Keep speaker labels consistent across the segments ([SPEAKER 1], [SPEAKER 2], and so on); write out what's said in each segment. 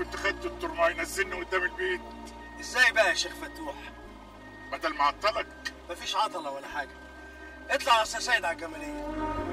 [SPEAKER 1] كنت خدت الترماي ينزلني قدام البيت
[SPEAKER 2] ازاي بقى يا شيخ فتوح
[SPEAKER 1] بدل ما اعطلك
[SPEAKER 2] مفيش عطله ولا حاجه اطلع يا استاذ سيد على الجماليه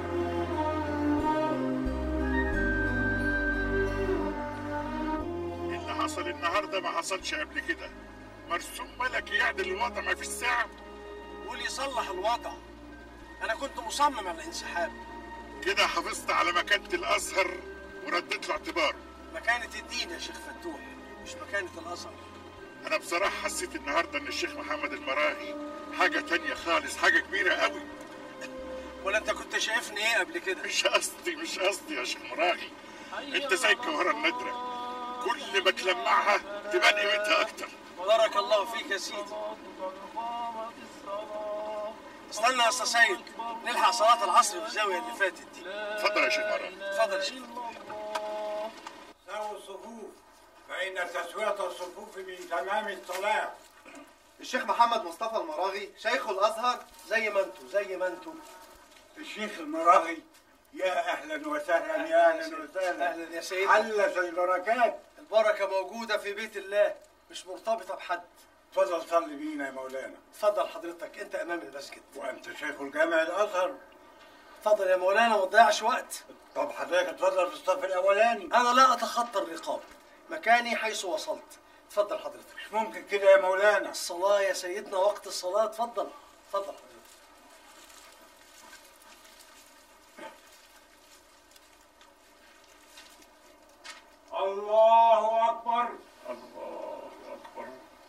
[SPEAKER 1] اللي حصل النهارده ما حصلش قبل كده مرسوم ملكي يعدل الوضع ما في الساعه
[SPEAKER 2] واللي يصلح الوضع انا كنت مصمم على الانسحاب
[SPEAKER 1] كده حافظت على مكانة الازهر ورديت له اعتباره
[SPEAKER 2] مكانه الدين يا شيخ فتوح مش مكانه الازهر
[SPEAKER 1] انا بصراحه حسيت النهارده ان الشيخ محمد المراغي حاجه تانية خالص حاجه كبيره قوي
[SPEAKER 2] ولا انت كنت شايفني ايه قبل كده
[SPEAKER 1] مش قصدي مش قصدي يا شيخ مراغي انت زي الجوهره النادره كل ما تلمعها تبان قيمتها اكتر
[SPEAKER 2] بارك الله فيك يا سيدي استنى يا استاذ سيد نلحق صلاه العصر في الزاويه اللي فاتت دي
[SPEAKER 1] اتفضل يا شيخ مراغي
[SPEAKER 2] اتفضل يا شيخ
[SPEAKER 3] سووا الصفوف فإن تسوية الصفوف من تمام الصلاة
[SPEAKER 4] الشيخ محمد مصطفى المراغي شيخ الازهر
[SPEAKER 2] زي ما انتوا زي ما انتوا
[SPEAKER 3] الشيخ المراغي يا أهلا وسهلا يا أهلا وسهلا
[SPEAKER 2] اهلا يا سيدي
[SPEAKER 3] حلت البركات
[SPEAKER 2] البركه موجوده في بيت الله مش مرتبطه بحد
[SPEAKER 3] تفضل صلي بينا يا مولانا
[SPEAKER 2] اتفضل حضرتك انت امام المسجد
[SPEAKER 3] وأنت شيخ الجامع الأزهر
[SPEAKER 2] اتفضل يا مولانا ما تضيعش وقت
[SPEAKER 3] طب حضرتك اتفضل في الصف الأولاني
[SPEAKER 2] انا لا اتخطى الرقاب مكاني حيث وصلت اتفضل حضرتك
[SPEAKER 3] مش ممكن كده يا مولانا
[SPEAKER 2] الصلاه يا سيدنا وقت الصلاه اتفضل اتفضل حضرتك
[SPEAKER 3] الله أكبر
[SPEAKER 1] الله اكبر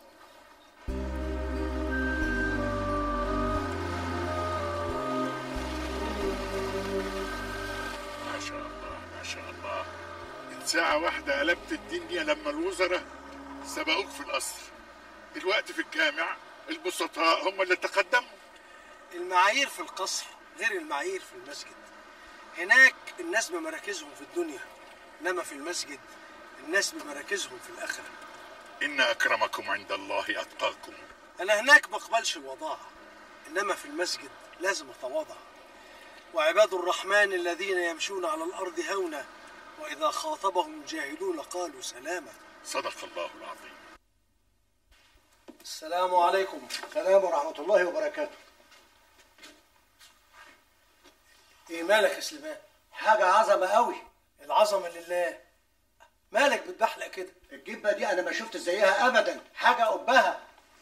[SPEAKER 1] ما شاء الله ما شاء الله من ساعة واحدة قلبت الدنيا لما الوزراء سبقوك في القصر دلوقتي في الجامع البسطاء هم اللي تقدموا
[SPEAKER 2] المعايير في القصر غير المعايير في المسجد هناك الناس بمراكزهم في الدنيا انما في المسجد الناس بمراكزهم في الاخره
[SPEAKER 1] إن أكرمكم عند الله أتقاكم
[SPEAKER 2] انا هناك بقبلش الوضاعه انما في المسجد لازم اتواضع وعباد الرحمن الذين يمشون على الارض هونا واذا خاطبهم الجاهلون قالوا سلاما
[SPEAKER 1] صدق الله العظيم
[SPEAKER 2] السلام عليكم
[SPEAKER 4] السلام ورحمه الله وبركاته
[SPEAKER 2] ايه مالك يا سليمان
[SPEAKER 4] حاجه عظمه قوي
[SPEAKER 2] العظمه لله مالك بتبحلق كده
[SPEAKER 4] الجبه دي انا ما شفت زيها ابدا حاجه قبها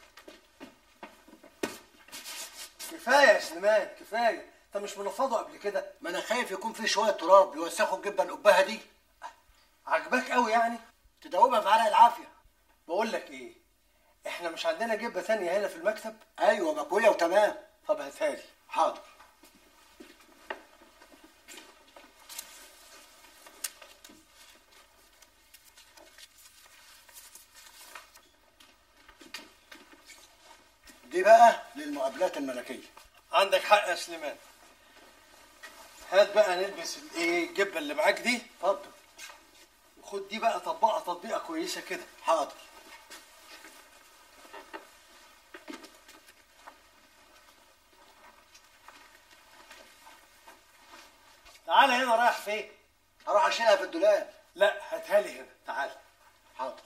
[SPEAKER 2] كفايه يا سليمان كفايه انت مش منفضه قبل كده
[SPEAKER 4] ما انا خايف يكون في شويه تراب يوسخوا الجبه القبها دي
[SPEAKER 2] عجباك قوي يعني
[SPEAKER 4] تدوبها في عرق العافيه
[SPEAKER 2] بقول لك ايه احنا مش عندنا جبه تانية هنا في المكتب
[SPEAKER 4] ايوه مكويه وتمام
[SPEAKER 2] طب هاتها لي
[SPEAKER 4] حاضر دي بقى للمقابلات الملكيه
[SPEAKER 2] عندك حق يا سليمان هات بقى نلبس الايه الجبه اللي معاك دي
[SPEAKER 4] اتفضل
[SPEAKER 2] وخد دي بقى طبقها تطبيقه كويسه كده
[SPEAKER 4] حاضر
[SPEAKER 2] تعالى هنا رايح فين
[SPEAKER 4] هروح اشيلها في الدولاب
[SPEAKER 2] لا هاتها لي هنا تعالى
[SPEAKER 4] حاضر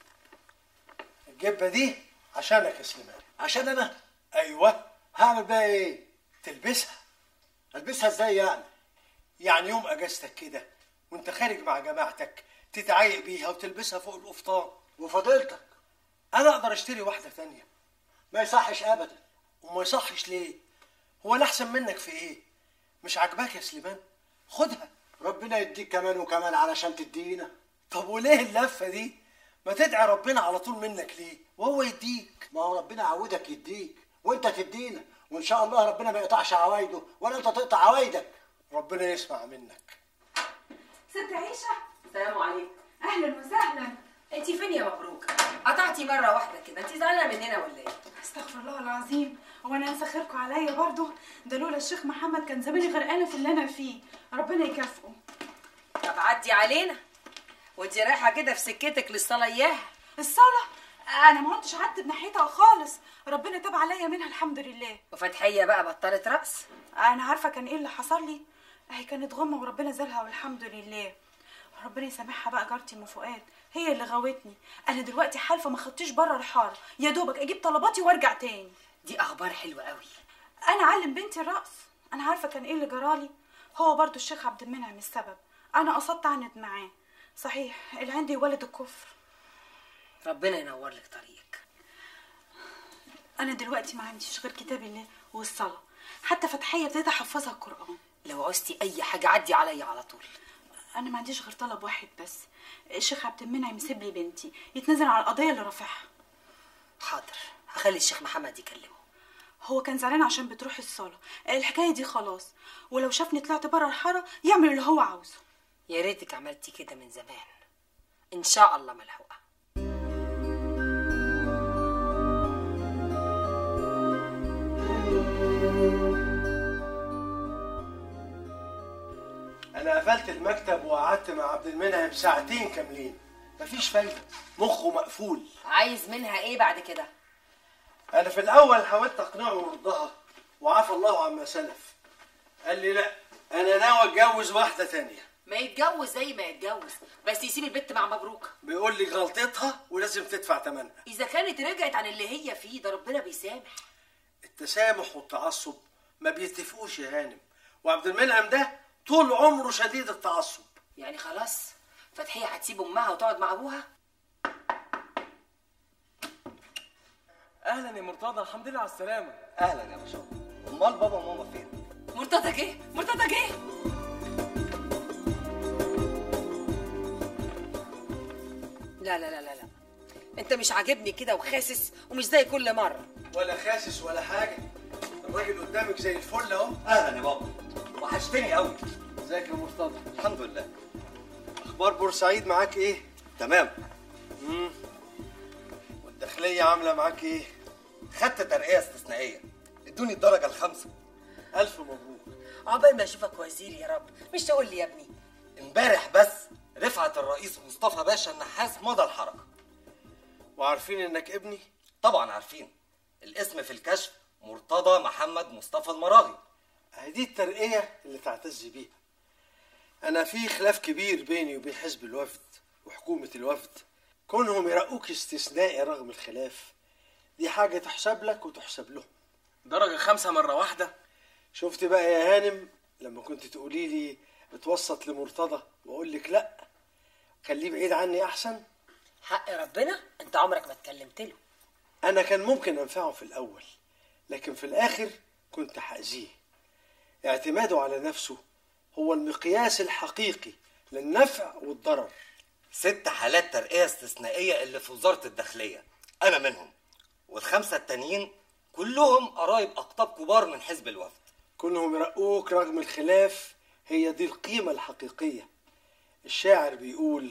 [SPEAKER 2] الجبه دي عشانك يا سليمان
[SPEAKER 4] عشان انا
[SPEAKER 2] ايوه
[SPEAKER 4] هعمل بقى ايه
[SPEAKER 2] تلبسها
[SPEAKER 4] البسها ازاي يعني
[SPEAKER 2] يعني يوم اجازتك كده وانت خارج مع جماعتك تتعايق بيها وتلبسها فوق القفطان
[SPEAKER 4] وفضيلتك
[SPEAKER 2] انا اقدر اشتري واحده تانية
[SPEAKER 4] ما يصحش ابدا
[SPEAKER 2] وما يصحش ليه هو انا احسن منك في ايه مش عاجباك يا سليمان خدها
[SPEAKER 4] ربنا يديك كمان وكمان علشان تدينا
[SPEAKER 2] طب وليه اللفه دي ما تدعي ربنا على طول منك ليه وهو يديك
[SPEAKER 4] ما هو ربنا عودك يديك وانت تدينا وان شاء الله ربنا ما يقطعش عوايده ولا انت تقطع عوايدك
[SPEAKER 2] ربنا يسمع منك
[SPEAKER 5] ست عيشة السلام عليكم أهلا وسهلا أنت فين يا مبروك؟ قطعتي مرة واحدة كده أنت زعلانة مننا ولا إيه؟
[SPEAKER 6] استغفر الله العظيم هو انا انسى خيركم عليا برضو ده لولا الشيخ محمد كان زماني غرقانه في اللي انا فيه ربنا يكافئه
[SPEAKER 5] طب عدي علينا وأنت رايحة كده في سكتك للصلاة إياها
[SPEAKER 6] الصلاه انا ما كنتش قعدت بناحيتها خالص ربنا تاب عليا منها الحمد لله
[SPEAKER 5] وفتحية بقى بطلت رأس
[SPEAKER 6] انا عارفه كان ايه اللي حصل لي هي كانت غمه وربنا زالها والحمد لله ربنا يسامحها بقى جارتي ام فؤاد هي اللي غوتني انا دلوقتي حالفه ما خدتش بره الحاره يا دوبك اجيب طلباتي وارجع تاني
[SPEAKER 5] دي اخبار حلوه قوي
[SPEAKER 6] انا اعلم بنتي الرقص انا عارفه كان ايه اللي جرالي هو برضو الشيخ عبد المنعم السبب انا قصدت اعند معاه صحيح اللي عندي ولد الكفر
[SPEAKER 5] ربنا ينور لك طريقك
[SPEAKER 6] انا دلوقتي ما عنديش غير كتاب الله والصلاه حتى فتحيه ابتديت احفظها القران
[SPEAKER 5] لو عوزتي اي حاجه عدي عليا على طول
[SPEAKER 6] انا ما عنديش غير طلب واحد بس الشيخ عبد المنعم يسيب لي بنتي يتنازل على القضيه اللي رافعها
[SPEAKER 5] حاضر هخلي الشيخ محمد يكلمه
[SPEAKER 6] هو كان زعلان عشان بتروح الصاله الحكايه دي خلاص ولو شافني طلعت بره الحاره يعمل اللي هو عاوزه
[SPEAKER 5] يا ريتك عملتي كده من زمان ان شاء الله ملحوقه
[SPEAKER 2] انا قفلت المكتب وقعدت مع عبد المنعم ساعتين كاملين مفيش فايده مخه مقفول
[SPEAKER 5] عايز منها ايه بعد كده
[SPEAKER 2] انا في الاول حاولت اقنعه وارضها وعفى الله عما سلف قال لي لا انا ناوي اتجوز واحده تانية
[SPEAKER 5] ما يتجوز زي ما يتجوز بس يسيب البت مع مبروك
[SPEAKER 2] بيقول لي غلطتها ولازم تدفع ثمنها
[SPEAKER 5] اذا كانت رجعت عن اللي هي فيه ده ربنا بيسامح
[SPEAKER 2] التسامح والتعصب ما بيتفقوش يا هانم وعبد المنعم ده طول عمره شديد التعصب
[SPEAKER 5] يعني خلاص فتحيه هتسيب امها وتقعد مع ابوها
[SPEAKER 7] اهلا يا مرتضى الحمد لله على السلامه
[SPEAKER 8] اهلا يا باشا امال بابا وماما فين
[SPEAKER 5] مرتضى جه مرتضى جه لا لا لا لا لا انت مش عاجبني كده وخاسس ومش زي كل مره
[SPEAKER 2] ولا خاسس ولا حاجه الراجل قدامك زي الفل اهو
[SPEAKER 8] اهلا يا بابا وحشتني قوي
[SPEAKER 2] ازيك يا مرتضى
[SPEAKER 8] الحمد لله
[SPEAKER 2] اخبار بورسعيد معاك ايه
[SPEAKER 8] تمام
[SPEAKER 2] والداخليه عامله معاك ايه
[SPEAKER 8] خدت ترقيه استثنائيه ادوني الدرجه الخامسه
[SPEAKER 2] الف مبروك
[SPEAKER 5] عقبال ما اشوفك وزير يا رب مش تقول لي يا ابني
[SPEAKER 8] امبارح بس رفعت الرئيس مصطفى باشا النحاس مضى الحركه
[SPEAKER 2] وعارفين انك ابني
[SPEAKER 8] طبعا عارفين الاسم في الكشف مرتضى محمد مصطفى المراغي
[SPEAKER 2] اهي دي الترقيه اللي تعتز بيها انا في خلاف كبير بيني وبين حزب الوفد وحكومه الوفد كونهم يرقوك استثنائي رغم الخلاف دي حاجه تحسب لك وتحسب لهم
[SPEAKER 7] درجه خمسه مره واحده
[SPEAKER 2] شفت بقى يا هانم لما كنت تقولي لي اتوسط لمرتضى واقول لك لا خليه بعيد عني احسن
[SPEAKER 5] حق ربنا انت عمرك ما اتكلمت له
[SPEAKER 2] انا كان ممكن انفعه في الاول لكن في الاخر كنت هاذيه اعتماده على نفسه هو المقياس الحقيقي للنفع والضرر
[SPEAKER 8] ست حالات ترقيه استثنائيه اللي في وزاره الداخليه انا منهم والخمسه التانيين كلهم قرايب اقطاب كبار من حزب الوفد
[SPEAKER 2] كونهم يرقوك رغم الخلاف هي دي القيمة الحقيقية الشاعر بيقول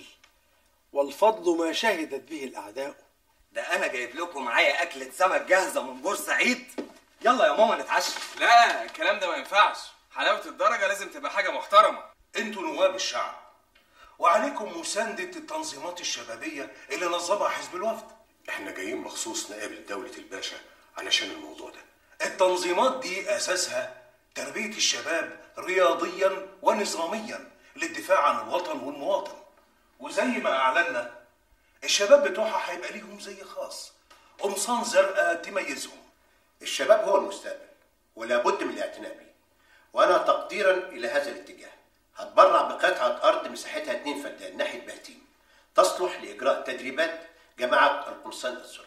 [SPEAKER 2] والفضل ما شهدت به الأعداء
[SPEAKER 8] ده انا جايب لكم معايا اكله سمك جاهزه من بورسعيد يلا يا ماما نتعشى
[SPEAKER 7] لا الكلام ده ما ينفعش حلاوه الدرجه لازم تبقى حاجه محترمه
[SPEAKER 9] انتوا نواب الشعب وعليكم مساندة التنظيمات الشبابية اللي نظمها حزب الوفد احنا جايين مخصوص نقابل دولة الباشا علشان الموضوع ده التنظيمات دي اساسها تربية الشباب رياضيا ونظاميا للدفاع عن الوطن والمواطن وزي ما اعلنا الشباب بتوعها هيبقى ليهم زي خاص قمصان زرقاء تميزهم
[SPEAKER 10] الشباب هو المستقبل ولا بد من الاعتناء به وانا تقديرا الى هذا الاتجاه هتبرع بقطعه ارض مساحتها 2 فدان ناحيه بهتيم تصلح لاجراء تدريبات جماعه القمصان الزرق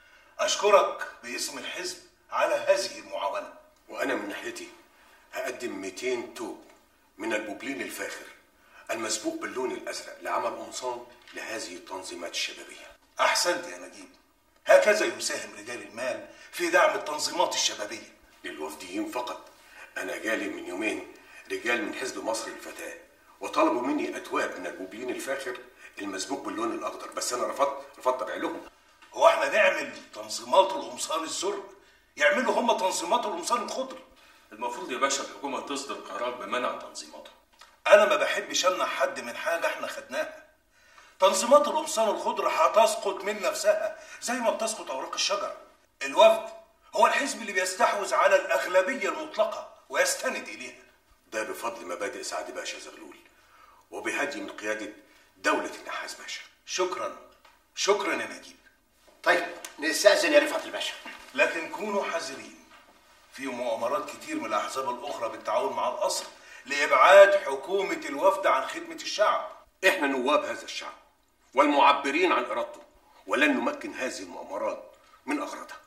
[SPEAKER 9] اشكرك باسم الحزب على هذه المعاونه
[SPEAKER 10] وانا من ناحيتي هقدم 200 توب من البوبلين الفاخر المسبوق باللون الازرق لعمل قمصان لهذه التنظيمات الشبابيه
[SPEAKER 9] احسنت يا نجيب هكذا يساهم رجال المال في دعم التنظيمات الشبابيه
[SPEAKER 10] للوفديين فقط انا جالي من يومين رجال من حزب مصر للفتاه وطلبوا مني اتواب من البوبلين الفاخر المسبوق باللون الاخضر بس انا رفضت رفضت ابيع لهم
[SPEAKER 9] هو احنا نعمل تنظيمات القمصان الزرق يعملوا هم تنظيمات القمصان الخضر
[SPEAKER 11] المفروض يا باشا الحكومة تصدر قرار بمنع تنظيماتها
[SPEAKER 9] انا ما بحبش امنع حد من حاجه احنا خدناها تنظيمات القمصان الخضر هتسقط من نفسها زي ما بتسقط اوراق الشجر الوفد هو الحزب اللي بيستحوذ على الاغلبيه المطلقه ويستند اليها
[SPEAKER 10] ده بفضل مبادئ سعد باشا زغلول وبهدي من قيادة
[SPEAKER 9] دولة النحاس باشا شكرا شكرا يا نجيب
[SPEAKER 10] طيب نستأذن يا رفعت الباشا
[SPEAKER 9] لكن كونوا حذرين في مؤامرات كتير من الأحزاب الأخرى بالتعاون مع القصر لإبعاد حكومة الوفد عن خدمة الشعب
[SPEAKER 11] احنا نواب هذا الشعب والمعبرين عن ارادته ولن نمكن هذه المؤامرات من اغراضها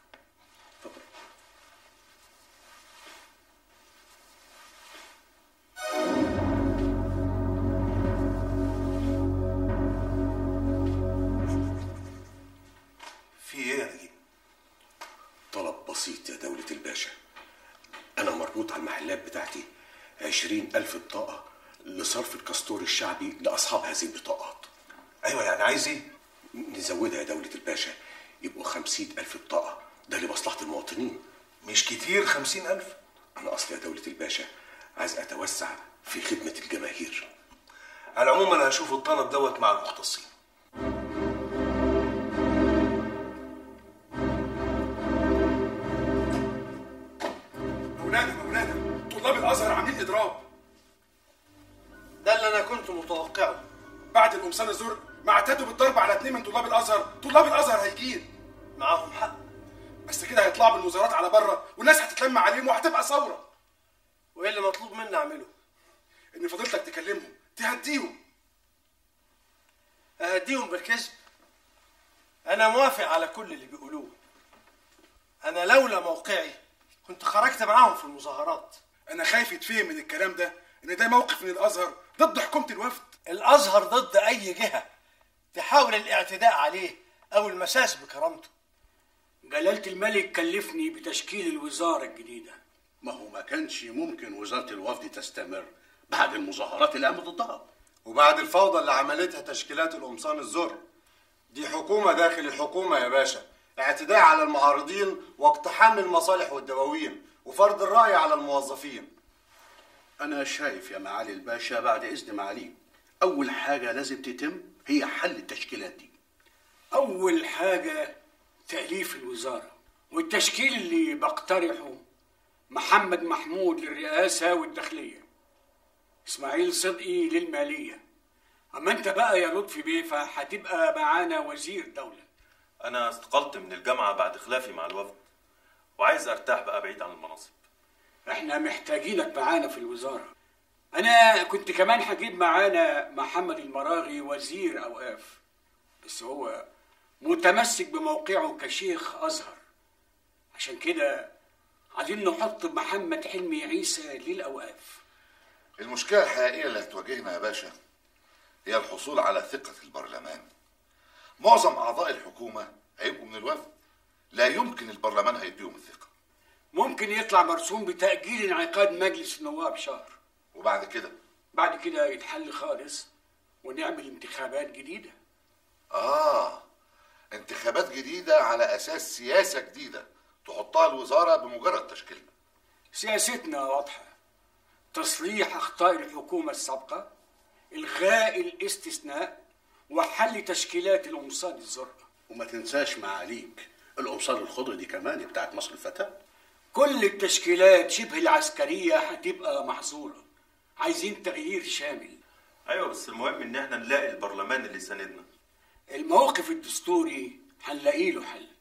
[SPEAKER 9] في إيه يا نجيب؟
[SPEAKER 11] طلب بسيط يا دولة الباشا أنا مربوط على المحلات بتاعتي عشرين ألف بطاقة لصرف الكاستور الشعبي لأصحاب هذه البطاقات
[SPEAKER 9] أيوة يعني عايز إيه؟
[SPEAKER 11] نزودها يا دولة الباشا يبقوا خمسين ألف بطاقة ده لمصلحة المواطنين
[SPEAKER 9] مش كتير خمسين ألف
[SPEAKER 11] أنا أصلي يا دولة الباشا عايز أتوسع في خدمة الجماهير
[SPEAKER 9] على العموم أنا هشوف الطلب دوت مع المختصين
[SPEAKER 12] مولانا مولانا طلاب الازهر عاملين اضراب
[SPEAKER 2] ده اللي انا كنت متوقعه
[SPEAKER 12] بعد القمصان الزرق ما اعتدوا بالضرب على اتنين من طلاب الازهر طلاب الازهر هيجين
[SPEAKER 2] معاهم حق
[SPEAKER 12] بس كده هيطلعوا بالوزارات على بره والناس هتتلم عليهم وهتبقى ثوره
[SPEAKER 2] وايه اللي مطلوب مني اعمله
[SPEAKER 12] ان فضيلتك تكلمهم تهديهم
[SPEAKER 2] اهديهم بالكذب انا موافق على كل اللي بيقولوه انا لولا موقعي كنت خرجت معاهم في المظاهرات
[SPEAKER 12] انا خايف يتفهم من الكلام ده ان ده موقف من الازهر ضد حكومه الوفد
[SPEAKER 2] الازهر ضد اي جهه تحاول الاعتداء عليه او المساس بكرامته
[SPEAKER 13] جلالة الملك كلفني بتشكيل الوزارة الجديدة
[SPEAKER 14] ما هو ما كانش ممكن وزارة الوفد تستمر بعد المظاهرات اللي قامت ضدها
[SPEAKER 15] وبعد الفوضى اللي عملتها تشكيلات القمصان الزر دي حكومة داخل الحكومة يا باشا اعتداء على المعارضين واقتحام المصالح والدواوين وفرض الرأي على الموظفين
[SPEAKER 14] أنا شايف يا معالي الباشا بعد إذن معاليك أول حاجة لازم تتم هي حل التشكيلات دي
[SPEAKER 13] أول حاجة تأليف الوزارة والتشكيل اللي بقترحه محمد محمود للرئاسة والداخلية إسماعيل صدقي للمالية أما أنت بقى يا لطفي بيه فهتبقى معانا وزير دولة
[SPEAKER 16] أنا استقلت من الجامعة بعد خلافي مع الوفد وعايز أرتاح بقى بعيد عن المناصب
[SPEAKER 13] احنا محتاجينك معانا في الوزارة أنا كنت كمان هجيب معانا محمد المراغي وزير أوقاف بس هو متمسك بموقعه كشيخ أزهر عشان كده عايزين نحط محمد حلمي عيسى للأوقاف
[SPEAKER 17] المشكلة الحقيقية اللي هتواجهنا يا باشا هي الحصول على ثقة البرلمان معظم أعضاء الحكومة هيبقوا من الوفد لا يمكن البرلمان هيديهم الثقة
[SPEAKER 13] ممكن يطلع مرسوم بتأجيل انعقاد مجلس النواب شهر
[SPEAKER 17] وبعد كده
[SPEAKER 13] بعد كده يتحل خالص ونعمل انتخابات جديدة
[SPEAKER 17] آه انتخابات جديدة على أساس سياسة جديدة تحطها الوزارة بمجرد تشكيلها
[SPEAKER 13] سياستنا واضحة تصليح أخطاء الحكومة السابقة إلغاء الاستثناء وحل تشكيلات القمصان الزرقاء
[SPEAKER 14] وما تنساش معاليك القمصان الخضر دي كمان بتاعت مصر الفتاة
[SPEAKER 13] كل التشكيلات شبه العسكرية هتبقى محظورة عايزين تغيير شامل
[SPEAKER 16] أيوة بس المهم إن إحنا نلاقي البرلمان اللي يساندنا
[SPEAKER 13] الموقف الدستوري هنلاقي له حل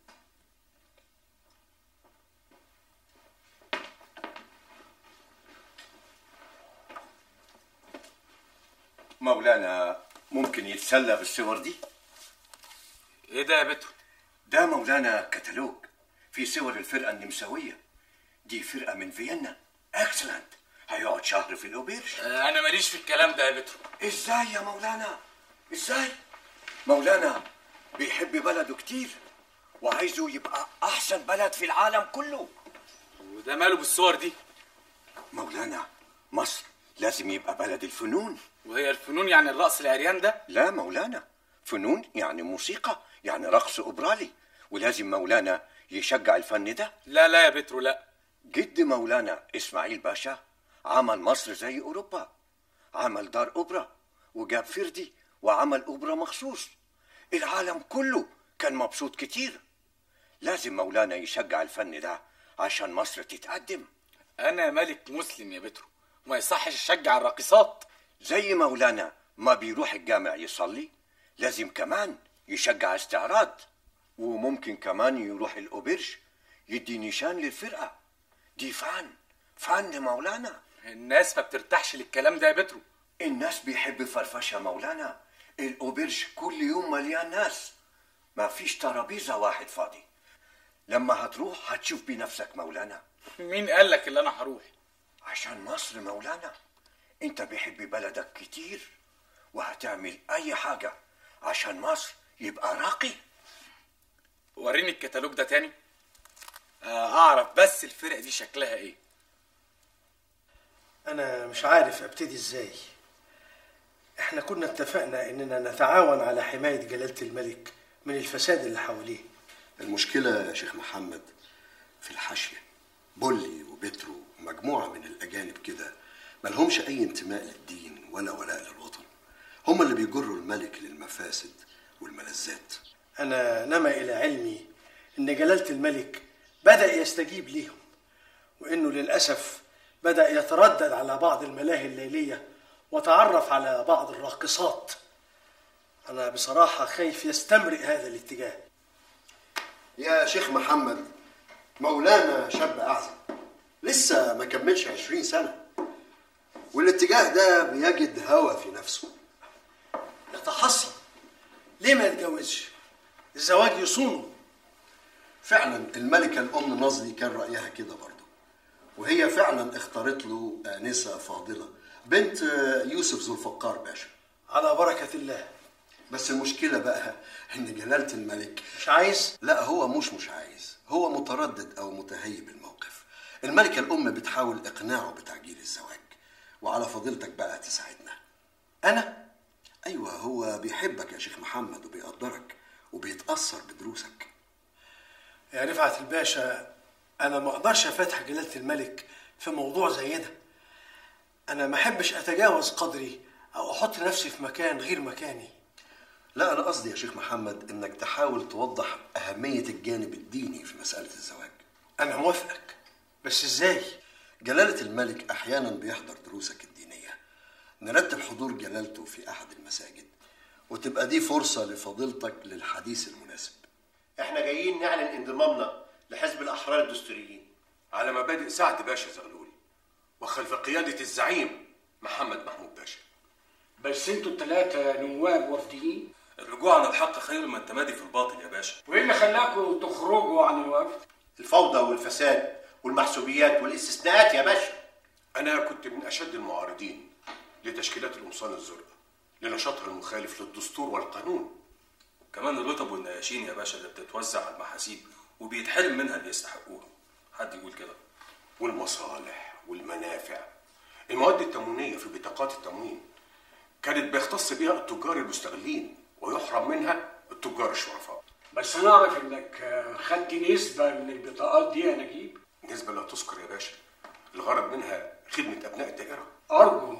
[SPEAKER 18] مولانا ممكن يتسلى بالصور دي
[SPEAKER 7] ايه ده يا بتو
[SPEAKER 18] ده مولانا كتالوج في صور الفرقة النمساوية دي فرقة من فيينا اكسلنت هيقعد شهر في الاوبرش
[SPEAKER 7] انا ماليش في الكلام ده يا بتو
[SPEAKER 18] ازاي يا مولانا ازاي مولانا بيحب بلده كتير وعايزه يبقى احسن بلد في العالم كله
[SPEAKER 7] وده ماله بالصور دي
[SPEAKER 18] مولانا مصر لازم يبقى بلد الفنون
[SPEAKER 7] وهي الفنون يعني الرقص العريان ده
[SPEAKER 18] لا مولانا فنون يعني موسيقى يعني رقص اوبرالي ولازم مولانا يشجع الفن ده
[SPEAKER 7] لا لا يا بترو لا
[SPEAKER 18] جد مولانا اسماعيل باشا عمل مصر زي اوروبا عمل دار اوبرا وجاب فردي وعمل اوبرا مخصوص العالم كله كان مبسوط كتير لازم مولانا يشجع الفن ده عشان مصر تتقدم
[SPEAKER 7] انا ملك مسلم يا بترو وما يصحش اشجع الراقصات
[SPEAKER 18] زي مولانا ما بيروح الجامع يصلي لازم كمان يشجع استعراض وممكن كمان يروح الأوبرج يدي نشان للفرقة دي فن فن مولانا
[SPEAKER 7] الناس ما بترتاحش للكلام ده يا بترو
[SPEAKER 18] الناس بيحب فرفشة مولانا الأوبرج كل يوم مليان ناس ما فيش ترابيزة واحد فاضي لما هتروح هتشوف بنفسك مولانا
[SPEAKER 7] مين قال لك اللي انا هروح
[SPEAKER 18] عشان مصر مولانا انت بيحب بلدك كتير وهتعمل اي حاجة عشان مصر يبقى راقي
[SPEAKER 7] وريني الكتالوج ده تاني آه، اعرف بس الفرق دي شكلها ايه
[SPEAKER 2] أنا مش عارف أبتدي إزاي إحنا كنا اتفقنا إننا نتعاون على حماية جلالة الملك من الفساد اللي حواليه
[SPEAKER 14] المشكلة يا شيخ محمد في الحاشية بولي وبترو ومجموعة من الأجانب كده ملهمش أي انتماء للدين ولا ولاء للوطن هم اللي بيجروا الملك للمفاسد والملذات
[SPEAKER 2] أنا نما إلى علمي إن جلالة الملك بدأ يستجيب ليهم وإنه للأسف بدأ يتردد على بعض الملاهي الليلية وتعرف على بعض الراقصات أنا بصراحة خايف يستمرئ هذا الاتجاه
[SPEAKER 14] يا شيخ محمد مولانا شاب أعزب لسه ما كملش عشرين سنة والاتجاه ده بيجد هوى في نفسه
[SPEAKER 2] يتحصن ليه ما يتجوزش الزواج يصونه
[SPEAKER 14] فعلا الملكة الأم نظري كان رأيها كده برضه وهي فعلا اختارت له آنسة فاضلة بنت يوسف ذو الفقار باشا
[SPEAKER 2] على بركة الله
[SPEAKER 14] بس المشكلة بقى إن جلالة الملك
[SPEAKER 2] مش عايز؟
[SPEAKER 14] لا هو مش مش عايز هو متردد أو متهيب الموقف الملكة الأم بتحاول إقناعه بتعجيل الزواج وعلى فضيلتك بقى تساعدنا
[SPEAKER 2] أنا؟
[SPEAKER 14] أيوة هو بيحبك يا شيخ محمد وبيقدرك وبيتأثر بدروسك
[SPEAKER 2] يا رفعت الباشا أنا ما أقدرش أفتح جلالة الملك في موضوع زي ده أنا ما أحبش أتجاوز قدري أو أحط نفسي في مكان غير مكاني
[SPEAKER 14] لا أنا قصدي يا شيخ محمد إنك تحاول توضح أهمية الجانب الديني في مسألة الزواج
[SPEAKER 2] أنا موافقك بس إزاي؟
[SPEAKER 14] جلالة الملك أحيانا بيحضر دروسك الدينية نرتب حضور جلالته في أحد المساجد وتبقى دي فرصة لفضيلتك للحديث المناسب
[SPEAKER 10] احنا جايين نعلن انضمامنا لحزب الاحرار الدستوريين
[SPEAKER 9] على مبادئ سعد باشا زغلول وخلف قيادة الزعيم محمد محمود باشا
[SPEAKER 13] بس انتوا الثلاثة نواب وفديين
[SPEAKER 16] الرجوع عن الحق خير من التمادي في الباطل يا باشا
[SPEAKER 13] وايه اللي خلاكم تخرجوا عن الوفد؟
[SPEAKER 10] الفوضى والفساد والمحسوبيات والاستثناءات يا باشا
[SPEAKER 9] أنا كنت من أشد المعارضين لتشكيلات القمصان الزرقاء لنشاطها المخالف للدستور والقانون
[SPEAKER 16] كمان الرتب والنياشين يا باشا اللي بتتوزع على المحاسيب وبيتحرم منها اللي يستحقوها حد يقول كده
[SPEAKER 9] والمصالح والمنافع المواد التموينية في بطاقات التموين كانت بيختص بها التجار المستغلين ويحرم منها التجار الشرفاء
[SPEAKER 13] بس انا اعرف انك خدت نسبة من البطاقات دي يا نجيب
[SPEAKER 9] نسبة لا تذكر يا باشا الغرض منها خدمة أبناء الدائرة
[SPEAKER 13] أرجو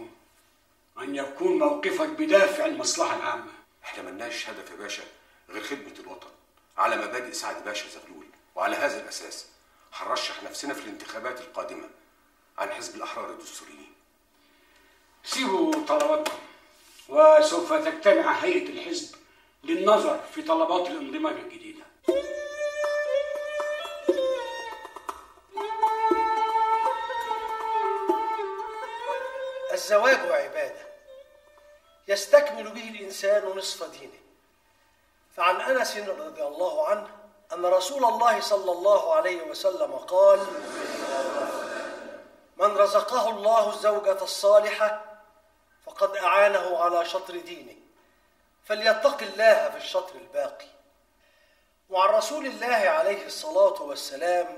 [SPEAKER 13] أن يكون موقفك بدافع المصلحة العامة
[SPEAKER 9] احنا ملناش هدف يا باشا غير خدمة الوطن على مبادئ سعد باشا زغلول وعلى هذا الأساس هنرشح نفسنا في الانتخابات القادمة عن حزب الأحرار الدستوريين
[SPEAKER 13] سيبوا طلباتكم وسوف تجتمع هيئة الحزب للنظر في طلبات الانضمام الجديدة
[SPEAKER 2] الزواج عبادة يستكمل به الإنسان نصف دينه فعن أنس رضي الله عنه أن رسول الله صلى الله عليه وسلم قال من رزقه الله الزوجة الصالحة فقد أعانه على شطر دينه فليتق الله في الشطر الباقي وعن رسول الله عليه الصلاة والسلام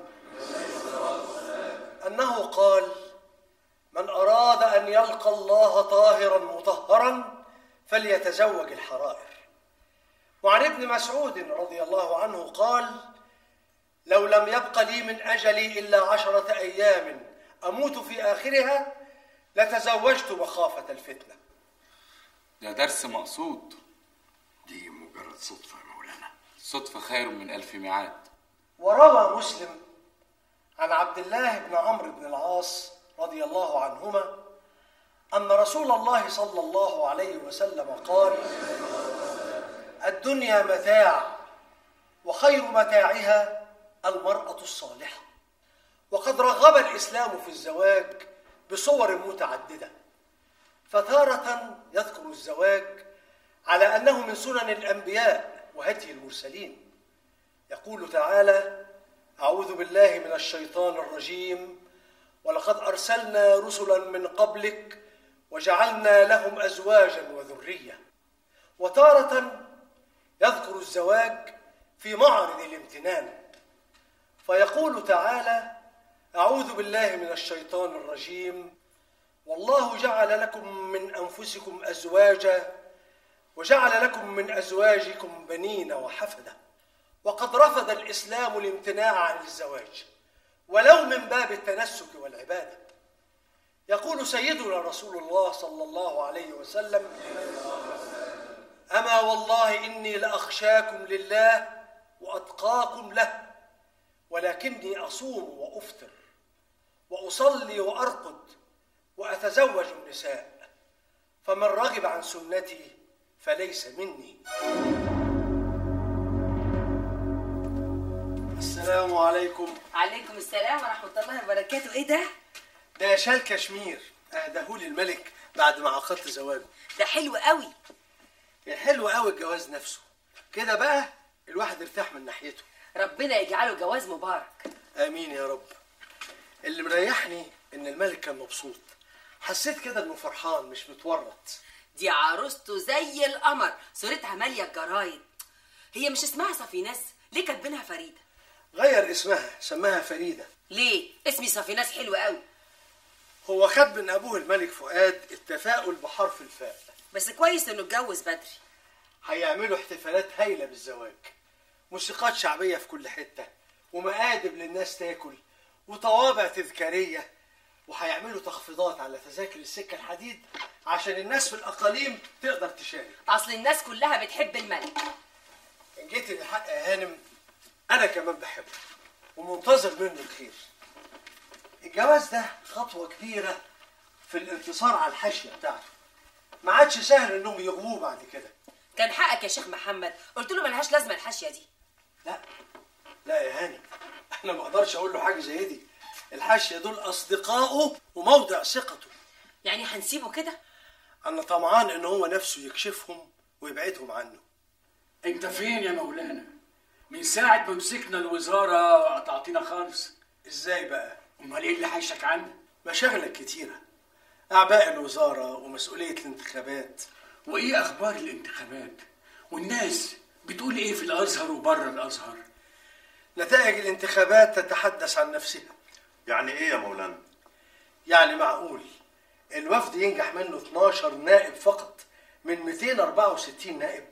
[SPEAKER 2] أنه قال من أراد أن يلقى الله طاهرا مطهرا فليتزوج الحرائر وعن ابن مسعود رضي الله عنه قال لو لم يبق لي من أجلي إلا عشرة أيام أموت في آخرها لتزوجت مخافة الفتنة
[SPEAKER 7] ده درس مقصود
[SPEAKER 14] دي مجرد صدفة يا مولانا
[SPEAKER 7] صدفة خير من ألف ميعاد
[SPEAKER 2] وروى مسلم عن عبد الله بن عمرو بن العاص رضي الله عنهما أن رسول الله صلى الله عليه وسلم قال الدنيا متاع وخير متاعها المرأة الصالحة وقد رغب الإسلام في الزواج بصور متعددة فتارة يذكر الزواج على أنه من سنن الأنبياء وهدي المرسلين يقول تعالى أعوذ بالله من الشيطان الرجيم ولقد أرسلنا رسلا من قبلك وجعلنا لهم أزواجا وذرية وتارة يذكر الزواج في معرض الامتنان فيقول تعالى أعوذ بالله من الشيطان الرجيم والله جعل لكم من أنفسكم أزواجا وجعل لكم من أزواجكم بنين وحفدة وقد رفض الإسلام الامتناع عن الزواج ولو من باب التنسك والعبادة يقول سيدنا رسول الله صلى الله عليه وسلم أما والله إني لأخشاكم لله وأتقاكم له ولكني أصوم وأفطر وأصلي وأرقد وأتزوج النساء فمن رغب عن سنتي فليس مني السلام عليكم
[SPEAKER 5] عليكم السلام ورحمة الله وبركاته ايه ده؟
[SPEAKER 2] ده شال كشمير أهدهولي الملك بعد ما عقدت زواجه
[SPEAKER 5] ده حلو قوي
[SPEAKER 2] حلو قوي الجواز نفسه كده بقى الواحد يرتاح من ناحيته
[SPEAKER 5] ربنا يجعله جواز مبارك
[SPEAKER 2] امين يا رب اللي مريحني ان الملك كان مبسوط حسيت كده انه فرحان مش متورط
[SPEAKER 5] دي عروسته زي القمر صورتها مالية الجرايد هي مش اسمها صفيناس ليه كاتبينها فريدة
[SPEAKER 2] غير اسمها سماها فريدة
[SPEAKER 5] ليه اسمي صفيناس حلو قوي
[SPEAKER 2] هو خد من ابوه الملك فؤاد التفاؤل بحرف الفاء
[SPEAKER 5] بس كويس انه اتجوز بدري
[SPEAKER 2] هيعملوا احتفالات هايلة بالزواج موسيقات شعبية في كل حتة ومقادب للناس تاكل وطوابع تذكارية وهيعملوا تخفيضات على تذاكر السكة الحديد عشان الناس في الأقاليم تقدر تشارك
[SPEAKER 5] اصل الناس كلها بتحب الملك
[SPEAKER 2] إن جيت للحق يا هانم أنا كمان بحبه ومنتظر منه الخير الجواز ده خطوة كبيرة في الانتصار على الحاشية بتاعته ما عادش سهل انهم يغووه بعد كده
[SPEAKER 5] كان حقك يا شيخ محمد قلت له ملهاش لازمه الحاشيه دي
[SPEAKER 2] لا يا هاني انا ما اقدرش اقول له حاجه زي دي الحاشيه دول اصدقائه وموضع ثقته
[SPEAKER 5] يعني هنسيبه كده
[SPEAKER 2] انا طمعان ان هو نفسه يكشفهم ويبعدهم عنه
[SPEAKER 13] انت فين يا مولانا من ساعة ما مسكنا الوزارة قطعتنا خالص
[SPEAKER 2] ازاي بقى
[SPEAKER 13] امال ايه اللي حيشك عنا
[SPEAKER 2] مشاغلك كتيره اعباء الوزاره ومسؤوليه الانتخابات
[SPEAKER 13] وايه اخبار الانتخابات والناس بتقول ايه في الازهر وبره الازهر
[SPEAKER 2] نتائج الانتخابات تتحدث عن نفسها
[SPEAKER 19] يعني ايه يا مولانا
[SPEAKER 2] يعني معقول الوفد ينجح منه 12 نائب فقط من 264 نائب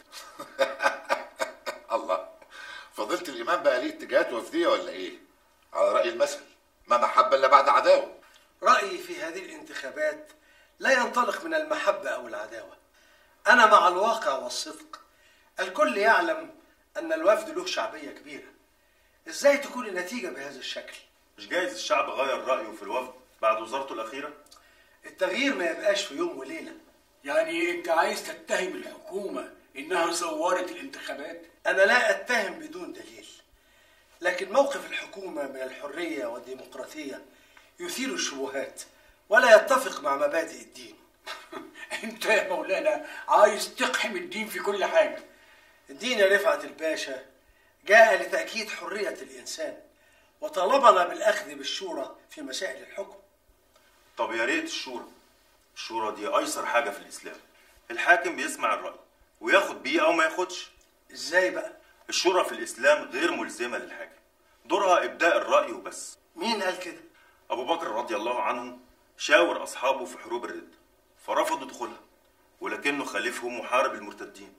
[SPEAKER 17] الله فضيلة الإمام بقى ليه اتجاهات وفدية ولا إيه؟ على رأي المثل ما محبة إلا بعد عداوة
[SPEAKER 2] رأيي في هذه الانتخابات لا ينطلق من المحبة أو العداوة أنا مع الواقع والصدق الكل يعلم أن الوفد له شعبية كبيرة إزاي تكون النتيجة بهذا الشكل؟
[SPEAKER 19] مش جايز الشعب غير رأيه في الوفد بعد وزارته الأخيرة
[SPEAKER 2] التغيير ما يبقاش في يوم وليلة
[SPEAKER 13] يعني انت عايز تتهم الحكومة انها زورت الانتخابات
[SPEAKER 2] أنا لا أتهم بدون دليل لكن موقف الحكومة من الحرية والديمقراطية يثير الشبهات ولا يتفق مع مبادئ الدين
[SPEAKER 13] انت يا مولانا عايز تقحم الدين في كل حاجة
[SPEAKER 2] الدين يا رفعت الباشا جاء لتأكيد حرية الإنسان وطالبنا بالأخذ بالشورى في مسائل الحكم
[SPEAKER 19] طب يا ريت الشورى الشورى دي أيسر حاجة في الإسلام الحاكم بيسمع الرأي وياخد بيه أو ما ياخدش
[SPEAKER 2] إزاي بقى؟
[SPEAKER 19] الشورى في الإسلام غير ملزمة للحاكم دورها إبداء الرأي وبس
[SPEAKER 2] مين قال كده؟
[SPEAKER 19] أبو بكر رضي الله عنه شاور أصحابه في حروب الرد فرفضوا دخولها ولكنه خالفهم وحارب المرتدين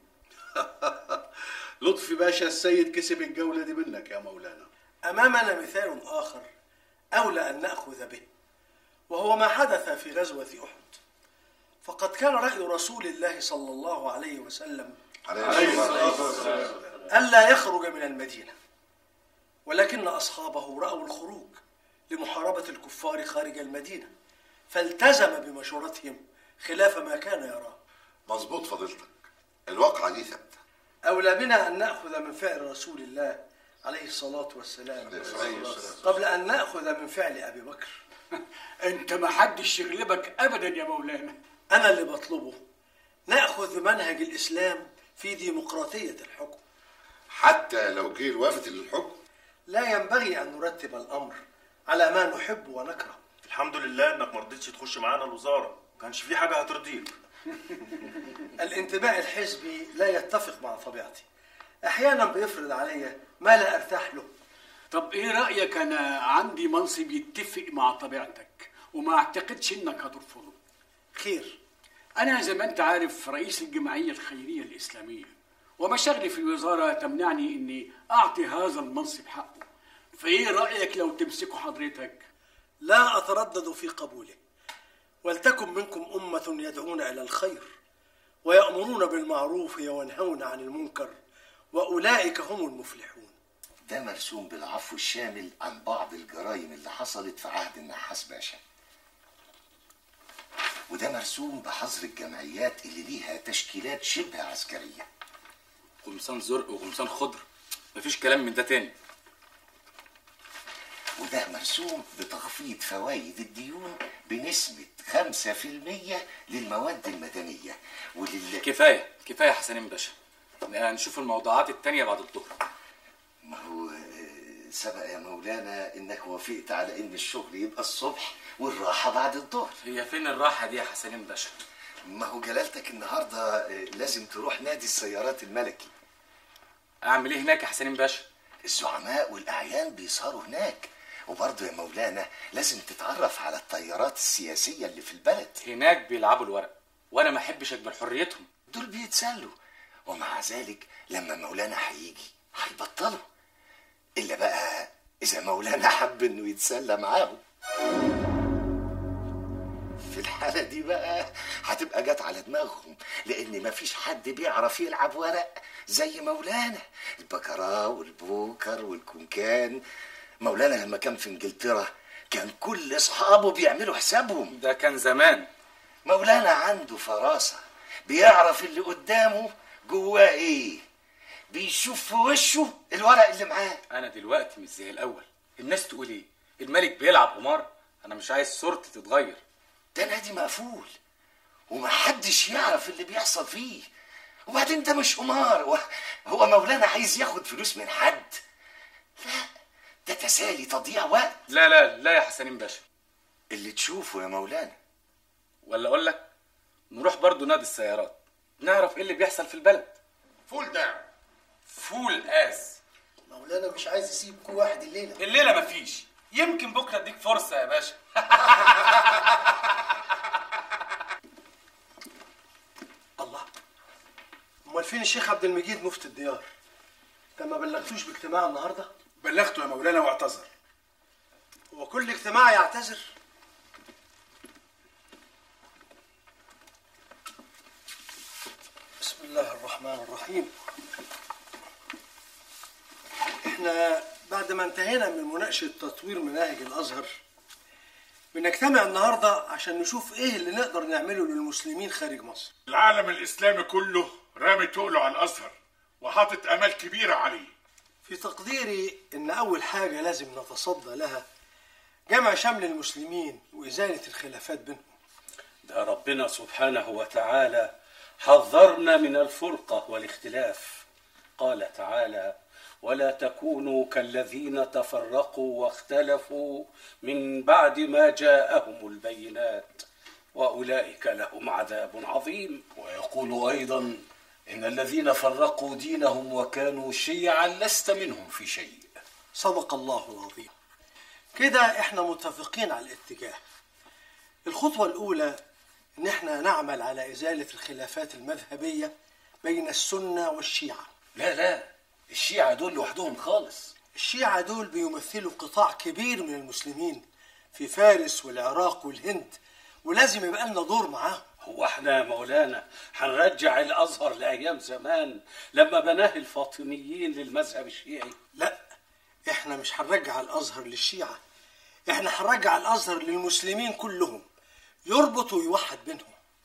[SPEAKER 1] لطفي باشا السيد كسب الجولة دي منك يا مولانا
[SPEAKER 2] أمامنا مثال آخر أولى أن نأخذ به وهو ما حدث في غزوة أحد فقد كان رأي رسول الله صلى الله عليه وسلم
[SPEAKER 17] عليه الصلاة والسلام
[SPEAKER 2] ألا يخرج من المدينة ولكن أصحابه رأوا الخروج لمحاربة الكفار خارج المدينة فالتزم بمشورتهم خلاف ما كان يراه
[SPEAKER 17] مظبوط فضيلتك الواقعة دي ثابتة
[SPEAKER 2] أولى بنا أن نأخذ من فعل رسول الله عليه الصلاة والسلام قبل أن نأخذ من فعل أبي بكر
[SPEAKER 13] انت ما حدش يغلبك ابدا يا مولانا
[SPEAKER 2] أنا اللي بطلبه نأخذ بمنهج الإسلام في ديمقراطية الحكم
[SPEAKER 17] حتى لو جه الوفد للحكم
[SPEAKER 2] لا ينبغي أن نرتب الأمر على ما نحب ونكره
[SPEAKER 19] الحمد لله انك ما رضيتش تخش معانا الوزاره ما كانش في حاجه هترضيك
[SPEAKER 2] الانتماء الحزبي لا يتفق مع طبيعتي أحيانا بيفرض علي ما لا أرتاح له
[SPEAKER 13] طب ايه رايك انا عندي منصب يتفق مع طبيعتك وما اعتقدش انك هترفضه
[SPEAKER 2] خير
[SPEAKER 13] انا زي ما انت عارف رئيس الجمعيه الخيريه الاسلاميه ومشاغلي في الوزاره تمنعني اني اعطي هذا المنصب حقه فايه رايك لو تمسكه حضرتك
[SPEAKER 2] لا أتردد في قبوله ولتكن منكم أمة يدعون إلى الخير ويأمرون بالمعروف وينهون عن المنكر وأولئك هم المفلحون
[SPEAKER 20] ده مرسوم بالعفو الشامل عن بعض الجرائم اللي حصلت في عهد النحاس باشا وده مرسوم بحظر الجمعيات اللي ليها تشكيلات شبه عسكرية
[SPEAKER 7] قمصان زرق وقمصان خضر مفيش كلام من ده تاني
[SPEAKER 20] وده مرسوم بتخفيض فوائد الديون بنسبة 5% للمواد المدنية ولل
[SPEAKER 7] كفايه كفايه يا حسنين باشا نشوف الموضوعات التانية بعد الظهر
[SPEAKER 20] ما هو آه، سبق يا مولانا انك وافقت على ان الشغل يبقى الصبح والراحة بعد الظهر
[SPEAKER 7] هي فين الراحه دي يا حسنين باشا
[SPEAKER 20] ما هو جلالتك النهارده آه، لازم تروح نادي السيارات الملكي
[SPEAKER 7] اعمل ايه هناك يا حسنين باشا
[SPEAKER 20] الزعماء والاعيان بيسهروا هناك وبرضه يا مولانا لازم تتعرف على التيارات السياسية اللي في البلد
[SPEAKER 7] هناك بيلعبوا الورق وانا ما احبش اجبر حريتهم
[SPEAKER 20] دول بيتسلوا ومع ذلك لما مولانا هيجي هيبطلوا الا بقى اذا مولانا حب انه يتسلى معاهم في الحالة دي بقى هتبقى جت على دماغهم لأن مفيش حد بيعرف يلعب ورق زي مولانا البكراء والبوكر والكونكان مولانا لما كان في انجلترا كان كل اصحابه بيعملوا حسابهم
[SPEAKER 7] ده كان زمان
[SPEAKER 20] مولانا عنده فراسة بيعرف اللي قدامه جواه ايه بيشوف في وشه الورق اللي معاه
[SPEAKER 7] انا دلوقتي مش زي الاول الناس تقول ايه الملك بيلعب قمار انا مش عايز صورتي تتغير
[SPEAKER 20] ده نادي مقفول ومحدش يعرف اللي بيحصل فيه وبعدين ده مش قمار هو- هو مولانا عايز ياخد فلوس من حد لا ده تسالي تضييع وقت
[SPEAKER 7] لا لا لا يا حسنين باشا
[SPEAKER 20] اللي تشوفه يا مولانا
[SPEAKER 7] ولا اقول لك نروح برضو نادي السيارات نعرف ايه اللي بيحصل في البلد
[SPEAKER 1] فول داون
[SPEAKER 7] فول اس
[SPEAKER 2] مولانا مش عايز يسيب كل واحد الليلة
[SPEAKER 7] الليله مفيش يمكن بكره اديك فرصه يا باشا
[SPEAKER 2] الله امال فين الشيخ عبد المجيد مفتي الديار انت ما بلغتوش باجتماع النهارده
[SPEAKER 12] بلغته يا مولانا واعتذر
[SPEAKER 2] هو كل اجتماع يعتذر بسم الله الرحمن الرحيم احنا بعد ما انتهينا من مناقشة تطوير مناهج الأزهر بنجتمع النهاردة عشان نشوف ايه اللي نقدر نعمله للمسلمين خارج مصر
[SPEAKER 1] العالم الاسلامي كله رامي تقله على الازهر وحاطط امال كبيره عليه
[SPEAKER 2] في تقديري ان اول حاجة لازم نتصدى لها جمع شمل المسلمين وإزالة الخلافات بينهم
[SPEAKER 21] ده ربنا سبحانه وتعالى حذرنا من الفرقة والاختلاف قال تعالى ولا تكونوا كالذين تفرقوا واختلفوا من بعد ما جاءهم البينات وأولئك لهم عذاب عظيم ويقول أيضا إن الذين فرقوا دينهم وكانوا شيعا لست منهم في شيء
[SPEAKER 2] صدق الله العظيم كده احنا متفقين على الاتجاه الخطوة الأولى إن احنا نعمل على إزالة الخلافات المذهبية بين السنة والشيعة
[SPEAKER 21] لا لا الشيعة دول لوحدهم خالص
[SPEAKER 2] الشيعة دول بيمثلوا قطاع كبير من المسلمين في فارس والعراق والهند ولازم يبقى لنا دور معاهم
[SPEAKER 21] هو احنا يا مولانا هنرجع الازهر لايام زمان لما بناه الفاطميين للمذهب الشيعي
[SPEAKER 2] لا احنا مش هنرجع الازهر للشيعة احنا هنرجع الازهر للمسلمين كلهم يربط ويوحد بينهم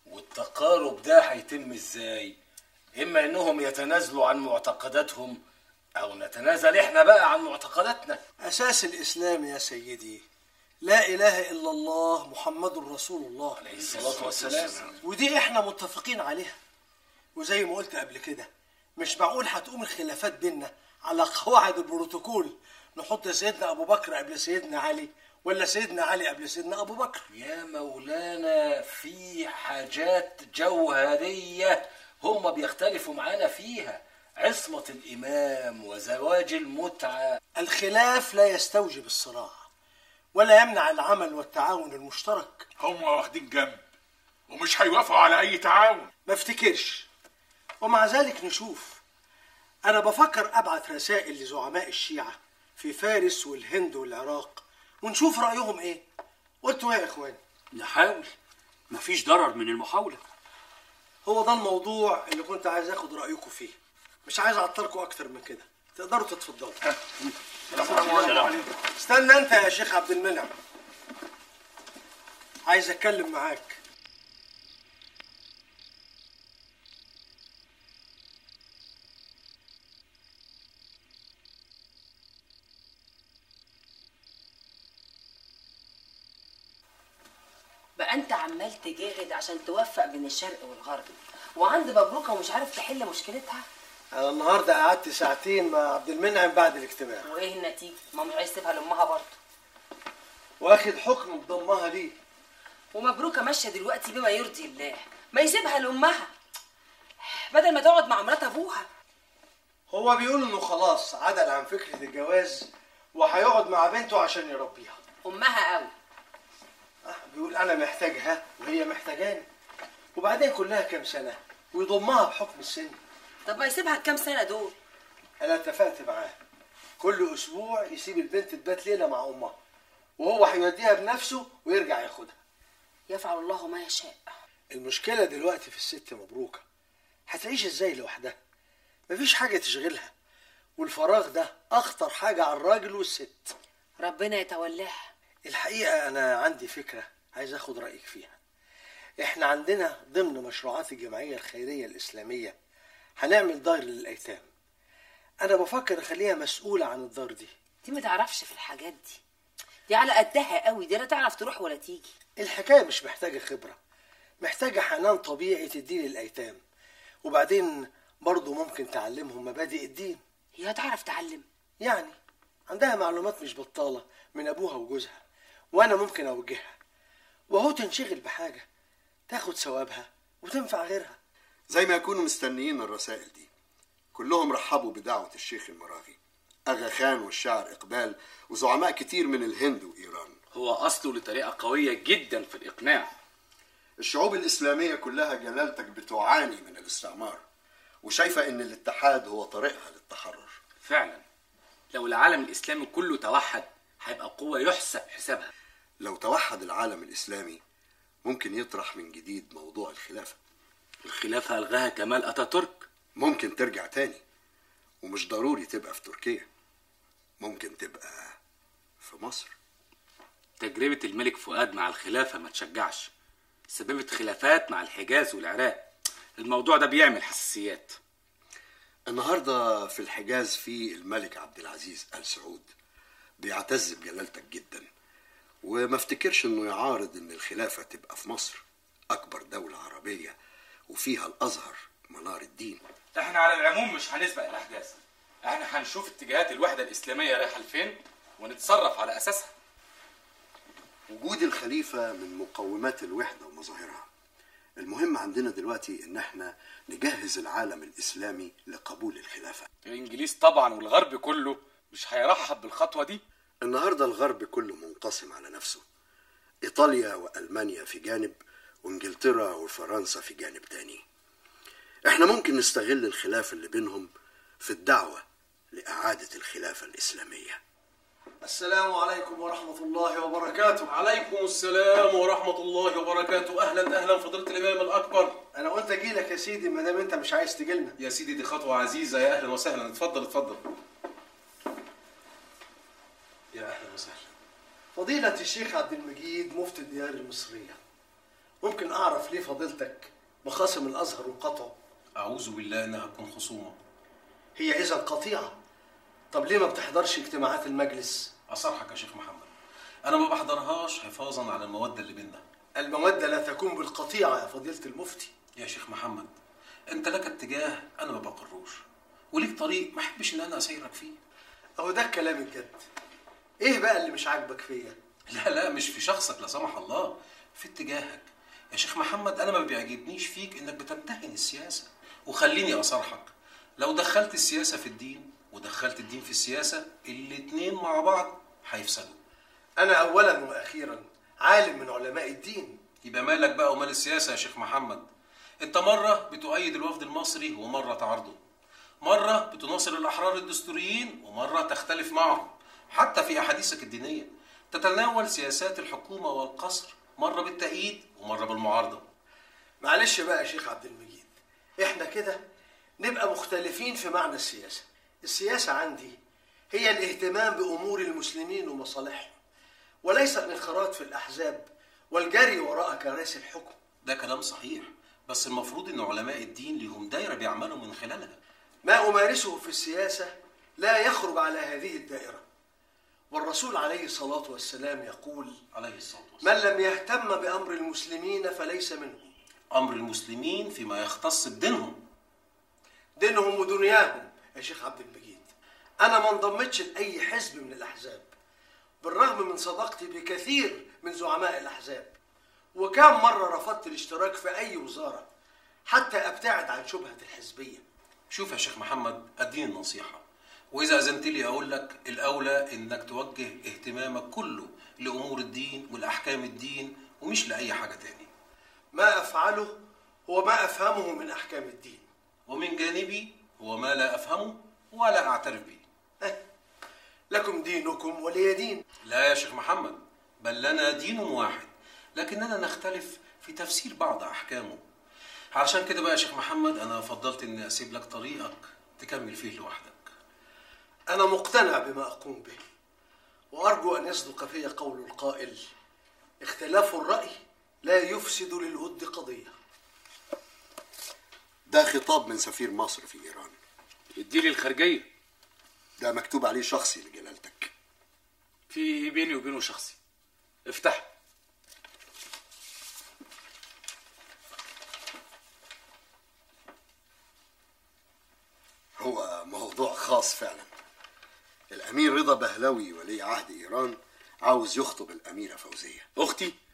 [SPEAKER 21] والتقارب ده هيتم ازاي اما انهم يتنازلوا عن معتقداتهم او نتنازل احنا بقى عن معتقداتنا
[SPEAKER 2] أساس الإسلام يا سيدي لا إله إلا الله محمد رسول الله عليه
[SPEAKER 21] الصلاة والسلام.
[SPEAKER 2] ودي إحنا متفقين عليها وزي ما قلت قبل كده مش معقول هتقوم الخلافات بينا على قواعد البروتوكول نحط سيدنا أبو بكر قبل سيدنا علي ولا سيدنا علي قبل سيدنا أبو بكر
[SPEAKER 21] يا مولانا في حاجات جوهرية هم بيختلفوا معانا فيها عصمة الإمام وزواج المتعة
[SPEAKER 2] الخلاف لا يستوجب الصراع ولا يمنع العمل والتعاون المشترك
[SPEAKER 1] هم واخدين جنب ومش هيوافقوا على اي تعاون
[SPEAKER 2] ما افتكرش ومع ذلك نشوف انا بفكر ابعت رسائل لزعماء الشيعة في فارس والهند والعراق ونشوف رايهم ايه قلتوا ايه يا اخوان
[SPEAKER 21] نحاول مفيش ضرر من المحاولة
[SPEAKER 2] هو ده الموضوع اللي كنت عايز اخد رايكم فيه مش عايز اعطلكم اكتر من كده تقدروا تتفضلوا
[SPEAKER 1] السلام عليكم.
[SPEAKER 2] استنى انت يا شيخ عبد المنعم عايز اتكلم معاك
[SPEAKER 5] بقى انت عمال تجاهد عشان توفق بين الشرق والغرب وعند مبروكه ومش عارف تحل مشكلتها
[SPEAKER 2] انا النهارده قعدت ساعتين مع عبد المنعم بعد الاجتماع
[SPEAKER 5] وايه النتيجه ما مش عايز تسيبها لامها برضه
[SPEAKER 2] واخد حكم بضمها ليه
[SPEAKER 5] ومبروكه ماشيه دلوقتي بما يرضي الله ما يسيبها لامها بدل ما تقعد مع مرات ابوها
[SPEAKER 2] هو بيقول انه خلاص عدل عن فكره الجواز وهيقعد مع بنته عشان يربيها
[SPEAKER 5] امها قوي
[SPEAKER 2] بيقول انا محتاجها وهي محتاجاني وبعدين كلها كام سنه ويضمها بحكم السن
[SPEAKER 5] طب ما يسيبها الكام سنه دول
[SPEAKER 2] انا اتفقت معاه كل اسبوع يسيب البنت تبات ليله مع امها وهو هيوديها بنفسه ويرجع ياخدها
[SPEAKER 5] يفعل الله ما يشاء
[SPEAKER 2] المشكله دلوقتي في الست مبروكه هتعيش ازاي لوحدها مفيش حاجه تشغلها والفراغ ده اخطر حاجه على الراجل والست
[SPEAKER 5] ربنا يتولاها
[SPEAKER 2] الحقيقه انا عندي فكره عايز اخد رايك فيها احنا عندنا ضمن مشروعات الجمعيه الخيريه الاسلاميه هنعمل دار للايتام انا بفكر اخليها مسؤوله عن الدار دي
[SPEAKER 5] دي ما تعرفش في الحاجات دي دي على قدها قوي دي لا تعرف تروح ولا تيجي
[SPEAKER 2] الحكايه مش محتاجه خبره محتاجه حنان طبيعي تديه للايتام وبعدين برضه ممكن تعلمهم مبادئ الدين
[SPEAKER 5] هي هتعرف تعلم
[SPEAKER 2] يعني عندها معلومات مش بطاله من ابوها وجوزها وانا ممكن اوجهها وهو تنشغل بحاجه تاخد ثوابها وتنفع غيرها
[SPEAKER 14] زي ما يكونوا مستنيين الرسائل دي كلهم رحبوا بدعوة الشيخ المراغي أغا خان والشاعر إقبال وزعماء كتير من الهند وإيران
[SPEAKER 7] هو أصله لطريقة قوية جدا في الإقناع
[SPEAKER 14] الشعوب الإسلامية كلها جلالتك بتعاني من الاستعمار وشايفة إن الاتحاد هو طريقها للتحرر
[SPEAKER 7] فعلا لو العالم الإسلامي كله توحد هيبقى قوة يحسب حسابها
[SPEAKER 14] لو توحد العالم الإسلامي ممكن يطرح من جديد موضوع الخلافة
[SPEAKER 7] الخلافة ألغاها كمال أتاتورك
[SPEAKER 14] ممكن ترجع تاني ومش ضروري تبقى في تركيا ممكن تبقى في مصر
[SPEAKER 7] تجربة الملك فؤاد مع الخلافة ما تشجعش سببت خلافات مع الحجاز والعراق الموضوع ده بيعمل حساسيات
[SPEAKER 14] النهارده في الحجاز في الملك عبد العزيز ال سعود بيعتز بجلالتك جدا وما افتكرش انه يعارض ان الخلافه تبقى في مصر اكبر دوله عربيه وفيها الازهر منار الدين
[SPEAKER 7] احنا على العموم مش هنسبق الأحداث احنا هنشوف اتجاهات الوحدة الإسلامية رايحة لفين ونتصرف على أساسها
[SPEAKER 14] وجود الخليفه من مقومات الوحده ومظاهرها المهم عندنا دلوقتي ان احنا نجهز العالم الاسلامي لقبول الخلافه
[SPEAKER 7] الإنجليز طبعا والغرب كله مش هيرحب بالخطوة دي
[SPEAKER 14] النهارده الغرب كله منقسم على نفسه ايطاليا والمانيا في جانب وانجلترا وفرنسا في جانب تاني احنا ممكن نستغل الخلاف اللي بينهم في الدعوه لاعاده الخلافه الاسلاميه
[SPEAKER 2] السلام عليكم ورحمة الله وبركاته
[SPEAKER 3] عليكم السلام ورحمة الله وبركاته أهلا أهلا فضيلة الإمام الأكبر
[SPEAKER 2] أنا قلت أجي لك يا سيدي ما دام أنت مش عايز تجيلنا
[SPEAKER 3] يا سيدي دي خطوة عزيزة يا أهلا وسهلا اتفضل اتفضل يا أهلا وسهلا
[SPEAKER 2] فضيلة الشيخ عبد المجيد مفتي الديار المصرية ممكن اعرف ليه فضيلتك مخاصم الازهر وقطعه
[SPEAKER 3] اعوذ بالله انها تكون خصومه
[SPEAKER 2] هي اذا قطيعه طب ليه ما بتحضرش اجتماعات المجلس
[SPEAKER 3] اصرحك يا شيخ محمد انا ما بحضرهاش حفاظا على الموده اللي بينا
[SPEAKER 2] الموده لا تكون بالقطيعه يا فضيله المفتي
[SPEAKER 3] يا شيخ محمد انت لك اتجاه انا ما بقروش وليك طريق ما احبش ان انا اسيرك فيه
[SPEAKER 2] اهو ده الكلام الجد ايه بقى اللي مش عاجبك فيا
[SPEAKER 3] لا لا مش في شخصك لا سمح الله في اتجاهك يا شيخ محمد انا ما بيعجبنيش فيك انك بتمتهن السياسه وخليني اصارحك لو دخلت السياسه في الدين ودخلت الدين في السياسه الاتنين مع بعض هيفسدوا
[SPEAKER 2] انا اولا واخيرا عالم من علماء الدين
[SPEAKER 3] يبقى مالك بقى ومال السياسه يا شيخ محمد انت مره بتؤيد الوفد المصري ومره تعارضه مره بتناصر الاحرار الدستوريين ومره تختلف معهم حتى في احاديثك الدينيه تتناول سياسات الحكومه والقصر مره بالتأييد ومره بالمعارضه
[SPEAKER 2] معلش بقى يا شيخ عبد المجيد احنا كده نبقى مختلفين في معنى السياسه السياسه عندي هي الاهتمام بامور المسلمين ومصالحهم وليس الانخراط في الاحزاب والجري وراء كراسي الحكم
[SPEAKER 3] ده كلام صحيح بس المفروض ان علماء الدين لهم دايره بيعملوا من خلالها
[SPEAKER 2] ما امارسه في السياسه لا يخرج على هذه الدائره والرسول عليه الصلاه والسلام يقول
[SPEAKER 3] عليه الصلاه والسلام
[SPEAKER 2] من لم يهتم بامر المسلمين فليس منهم
[SPEAKER 3] امر المسلمين فيما يختص بدينهم
[SPEAKER 2] دينهم ودنياهم يا شيخ عبد المجيد انا ما انضمتش لاي حزب من الاحزاب بالرغم من صداقتي بكثير من زعماء الاحزاب وكم مره رفضت الاشتراك في اي وزاره حتى ابتعد عن شبهه الحزبيه
[SPEAKER 3] شوف يا شيخ محمد اديني النصيحه واذا اذنت لي اقول لك الاولى انك توجه اهتمامك كله لامور الدين والاحكام الدين ومش لاي حاجه تاني
[SPEAKER 2] ما افعله هو ما افهمه من احكام الدين
[SPEAKER 3] ومن جانبي هو ما لا افهمه ولا اعترف به
[SPEAKER 2] لكم دينكم ولي دين
[SPEAKER 3] لا يا شيخ محمد بل لنا دين واحد لكننا نختلف في تفسير بعض احكامه علشان كده بقى يا شيخ محمد انا فضلت اني اسيب لك طريقك تكمل فيه لوحدك
[SPEAKER 2] انا مقتنع بما اقوم به وارجو ان يصدق في قول القائل اختلاف الراي لا يفسد للود قضيه
[SPEAKER 14] ده خطاب من سفير مصر في ايران
[SPEAKER 7] اديلي الخارجيه
[SPEAKER 14] ده مكتوب عليه شخصي لجلالتك
[SPEAKER 7] في بيني وبينه شخصي افتح
[SPEAKER 14] هو موضوع خاص فعلا الامير رضا بهلوي ولي عهد ايران عاوز يخطب الاميره فوزيه
[SPEAKER 7] اختي